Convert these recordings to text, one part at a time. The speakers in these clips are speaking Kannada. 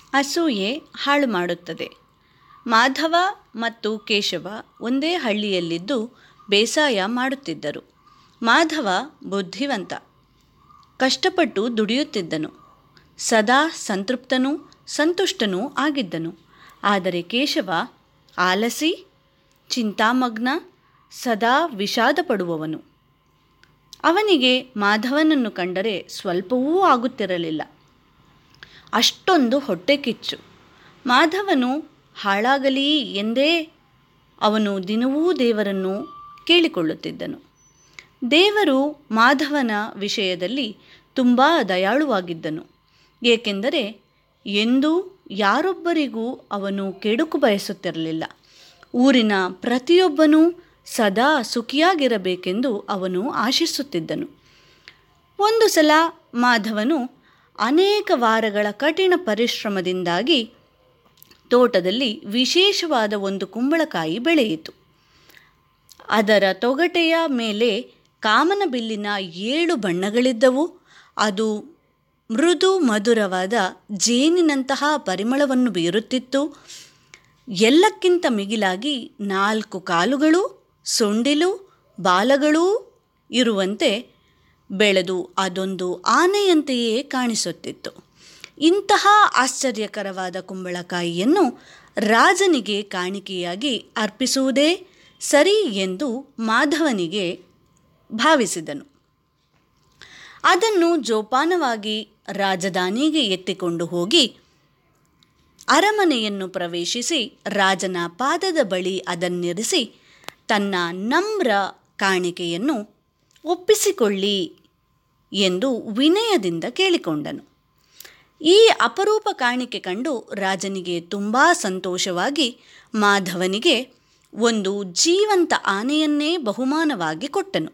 ಅಸೂಯೆ ಹಾಳು ಮಾಡುತ್ತದೆ ಮಾಧವ ಮತ್ತು ಕೇಶವ ಒಂದೇ ಹಳ್ಳಿಯಲ್ಲಿದ್ದು ಬೇಸಾಯ ಮಾಡುತ್ತಿದ್ದರು ಮಾಧವ ಬುದ್ಧಿವಂತ ಕಷ್ಟಪಟ್ಟು ದುಡಿಯುತ್ತಿದ್ದನು ಸದಾ ಸಂತೃಪ್ತನೂ ಸಂತುಷ್ಟನೂ ಆಗಿದ್ದನು ಆದರೆ ಕೇಶವ ಆಲಸಿ ಚಿಂತಾಮಗ್ನ ಸದಾ ವಿಷಾದ ಪಡುವವನು ಅವನಿಗೆ ಮಾಧವನನ್ನು ಕಂಡರೆ ಸ್ವಲ್ಪವೂ ಆಗುತ್ತಿರಲಿಲ್ಲ ಅಷ್ಟೊಂದು ಹೊಟ್ಟೆ ಕಿಚ್ಚು ಮಾಧವನು ಹಾಳಾಗಲಿ ಎಂದೇ ಅವನು ದಿನವೂ ದೇವರನ್ನು ಕೇಳಿಕೊಳ್ಳುತ್ತಿದ್ದನು ದೇವರು ಮಾಧವನ ವಿಷಯದಲ್ಲಿ ತುಂಬ ದಯಾಳುವಾಗಿದ್ದನು ಏಕೆಂದರೆ ಎಂದೂ ಯಾರೊಬ್ಬರಿಗೂ ಅವನು ಕೆಡುಕು ಬಯಸುತ್ತಿರಲಿಲ್ಲ ಊರಿನ ಪ್ರತಿಯೊಬ್ಬನೂ ಸದಾ ಸುಖಿಯಾಗಿರಬೇಕೆಂದು ಅವನು ಆಶಿಸುತ್ತಿದ್ದನು ಒಂದು ಸಲ ಮಾಧವನು ಅನೇಕ ವಾರಗಳ ಕಠಿಣ ಪರಿಶ್ರಮದಿಂದಾಗಿ ತೋಟದಲ್ಲಿ ವಿಶೇಷವಾದ ಒಂದು ಕುಂಬಳಕಾಯಿ ಬೆಳೆಯಿತು ಅದರ ತೊಗಟೆಯ ಮೇಲೆ ಕಾಮನ ಬಿಲ್ಲಿನ ಏಳು ಬಣ್ಣಗಳಿದ್ದವು ಅದು ಮೃದು ಮಧುರವಾದ ಜೇನಿನಂತಹ ಪರಿಮಳವನ್ನು ಬೀರುತ್ತಿತ್ತು ಎಲ್ಲಕ್ಕಿಂತ ಮಿಗಿಲಾಗಿ ನಾಲ್ಕು ಕಾಲುಗಳು ಸೊಂಡಿಲು ಬಾಲಗಳೂ ಇರುವಂತೆ ಬೆಳೆದು ಅದೊಂದು ಆನೆಯಂತೆಯೇ ಕಾಣಿಸುತ್ತಿತ್ತು ಇಂತಹ ಆಶ್ಚರ್ಯಕರವಾದ ಕುಂಬಳಕಾಯಿಯನ್ನು ರಾಜನಿಗೆ ಕಾಣಿಕೆಯಾಗಿ ಅರ್ಪಿಸುವುದೇ ಸರಿ ಎಂದು ಮಾಧವನಿಗೆ ಭಾವಿಸಿದನು ಅದನ್ನು ಜೋಪಾನವಾಗಿ ರಾಜಧಾನಿಗೆ ಎತ್ತಿಕೊಂಡು ಹೋಗಿ ಅರಮನೆಯನ್ನು ಪ್ರವೇಶಿಸಿ ರಾಜನ ಪಾದದ ಬಳಿ ಅದನ್ನಿರಿಸಿ ತನ್ನ ನಮ್ರ ಕಾಣಿಕೆಯನ್ನು ಒಪ್ಪಿಸಿಕೊಳ್ಳಿ ಎಂದು ವಿನಯದಿಂದ ಕೇಳಿಕೊಂಡನು ಈ ಅಪರೂಪ ಕಾಣಿಕೆ ಕಂಡು ರಾಜನಿಗೆ ತುಂಬ ಸಂತೋಷವಾಗಿ ಮಾಧವನಿಗೆ ಒಂದು ಜೀವಂತ ಆನೆಯನ್ನೇ ಬಹುಮಾನವಾಗಿ ಕೊಟ್ಟನು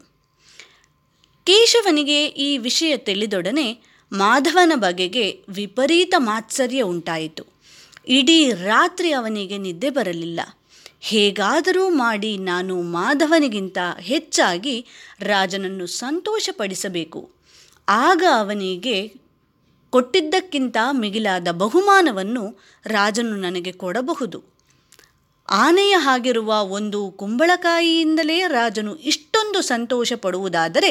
ಕೇಶವನಿಗೆ ಈ ವಿಷಯ ತಿಳಿದೊಡನೆ ಮಾಧವನ ಬಗೆಗೆ ವಿಪರೀತ ಮಾತ್ಸರ್ಯ ಉಂಟಾಯಿತು ಇಡೀ ರಾತ್ರಿ ಅವನಿಗೆ ನಿದ್ದೆ ಬರಲಿಲ್ಲ ಹೇಗಾದರೂ ಮಾಡಿ ನಾನು ಮಾಧವನಿಗಿಂತ ಹೆಚ್ಚಾಗಿ ರಾಜನನ್ನು ಸಂತೋಷಪಡಿಸಬೇಕು ಆಗ ಅವನಿಗೆ ಕೊಟ್ಟಿದ್ದಕ್ಕಿಂತ ಮಿಗಿಲಾದ ಬಹುಮಾನವನ್ನು ರಾಜನು ನನಗೆ ಕೊಡಬಹುದು ಆನೆಯ ಹಾಗಿರುವ ಒಂದು ಕುಂಬಳಕಾಯಿಯಿಂದಲೇ ರಾಜನು ಇಷ್ಟೊಂದು ಸಂತೋಷ ಪಡುವುದಾದರೆ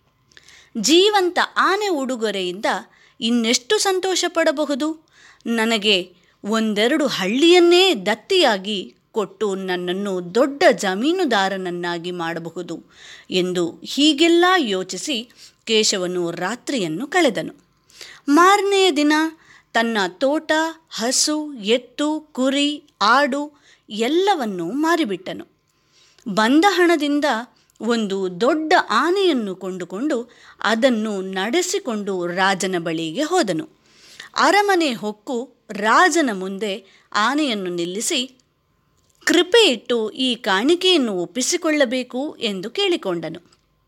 ಜೀವಂತ ಆನೆ ಉಡುಗೊರೆಯಿಂದ ಇನ್ನೆಷ್ಟು ಸಂತೋಷ ಪಡಬಹುದು ನನಗೆ ಒಂದೆರಡು ಹಳ್ಳಿಯನ್ನೇ ದತ್ತಿಯಾಗಿ ಕೊಟ್ಟು ನನ್ನನ್ನು ದೊಡ್ಡ ಜಮೀನುದಾರನನ್ನಾಗಿ ಮಾಡಬಹುದು ಎಂದು ಹೀಗೆಲ್ಲ ಯೋಚಿಸಿ ಕೇಶವನು ರಾತ್ರಿಯನ್ನು ಕಳೆದನು ಮಾರನೆಯ ದಿನ ತನ್ನ ತೋಟ ಹಸು ಎತ್ತು ಕುರಿ ಆಡು ಎಲ್ಲವನ್ನೂ ಮಾರಿಬಿಟ್ಟನು ಬಂದ ಹಣದಿಂದ ಒಂದು ದೊಡ್ಡ ಆನೆಯನ್ನು ಕೊಂಡುಕೊಂಡು ಅದನ್ನು ನಡೆಸಿಕೊಂಡು ರಾಜನ ಬಳಿಗೆ ಹೋದನು ಅರಮನೆ ಹೊಕ್ಕು ರಾಜನ ಮುಂದೆ ಆನೆಯನ್ನು ನಿಲ್ಲಿಸಿ ಕೃಪೆ ಇಟ್ಟು ಈ ಕಾಣಿಕೆಯನ್ನು ಒಪ್ಪಿಸಿಕೊಳ್ಳಬೇಕು ಎಂದು ಕೇಳಿಕೊಂಡನು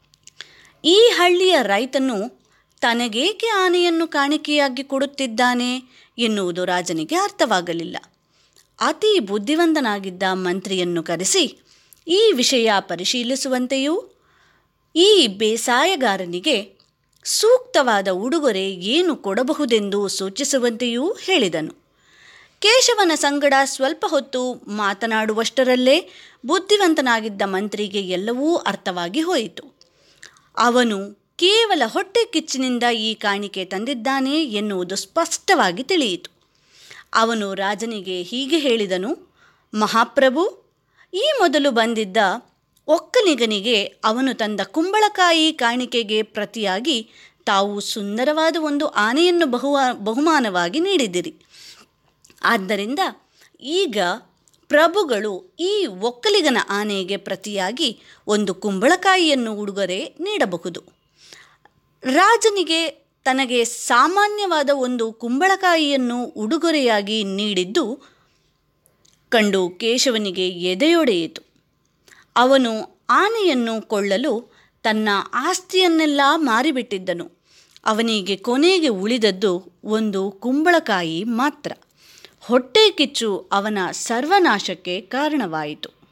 ಈ ಹಳ್ಳಿಯ ರೈತನು ತನಗೇಕೆ ಆನೆಯನ್ನು ಕಾಣಿಕೆಯಾಗಿ ಕೊಡುತ್ತಿದ್ದಾನೆ ಎನ್ನುವುದು ರಾಜನಿಗೆ ಅರ್ಥವಾಗಲಿಲ್ಲ ಅತಿ ಬುದ್ಧಿವಂತನಾಗಿದ್ದ ಮಂತ್ರಿಯನ್ನು ಕರೆಸಿ ಈ ವಿಷಯ ಪರಿಶೀಲಿಸುವಂತೆಯೂ ಈ ಬೇಸಾಯಗಾರನಿಗೆ ಸೂಕ್ತವಾದ ಉಡುಗೊರೆ ಏನು ಕೊಡಬಹುದೆಂದು ಸೂಚಿಸುವಂತೆಯೂ ಹೇಳಿದನು ಕೇಶವನ ಸಂಗಡ ಸ್ವಲ್ಪ ಹೊತ್ತು ಮಾತನಾಡುವಷ್ಟರಲ್ಲೇ ಬುದ್ಧಿವಂತನಾಗಿದ್ದ ಮಂತ್ರಿಗೆ ಎಲ್ಲವೂ ಅರ್ಥವಾಗಿ ಹೋಯಿತು ಅವನು ಕೇವಲ ಹೊಟ್ಟೆ ಕಿಚ್ಚಿನಿಂದ ಈ ಕಾಣಿಕೆ ತಂದಿದ್ದಾನೆ ಎನ್ನುವುದು ಸ್ಪಷ್ಟವಾಗಿ ತಿಳಿಯಿತು ಅವನು ರಾಜನಿಗೆ ಹೀಗೆ ಹೇಳಿದನು ಮಹಾಪ್ರಭು ಈ ಮೊದಲು ಬಂದಿದ್ದ ಒಕ್ಕಲಿಗನಿಗೆ ಅವನು ತಂದ ಕುಂಬಳಕಾಯಿ ಕಾಣಿಕೆಗೆ ಪ್ರತಿಯಾಗಿ ತಾವು ಸುಂದರವಾದ ಒಂದು ಆನೆಯನ್ನು ಬಹು ಬಹುಮಾನವಾಗಿ ನೀಡಿದಿರಿ ಆದ್ದರಿಂದ ಈಗ ಪ್ರಭುಗಳು ಈ ಒಕ್ಕಲಿಗನ ಆನೆಗೆ ಪ್ರತಿಯಾಗಿ ಒಂದು ಕುಂಬಳಕಾಯಿಯನ್ನು ಉಡುಗೊರೆ ನೀಡಬಹುದು ರಾಜನಿಗೆ ತನಗೆ ಸಾಮಾನ್ಯವಾದ ಒಂದು ಕುಂಬಳಕಾಯಿಯನ್ನು ಉಡುಗೊರೆಯಾಗಿ ನೀಡಿದ್ದು ಕಂಡು ಕೇಶವನಿಗೆ ಎದೆಯೊಡೆಯಿತು ಅವನು ಆನೆಯನ್ನು ಕೊಳ್ಳಲು ತನ್ನ ಆಸ್ತಿಯನ್ನೆಲ್ಲ ಮಾರಿಬಿಟ್ಟಿದ್ದನು ಅವನಿಗೆ ಕೊನೆಗೆ ಉಳಿದದ್ದು ಒಂದು ಕುಂಬಳಕಾಯಿ ಮಾತ್ರ ಹೊಟ್ಟೆ ಕಿಚ್ಚು ಅವನ ಸರ್ವನಾಶಕ್ಕೆ ಕಾರಣವಾಯಿತು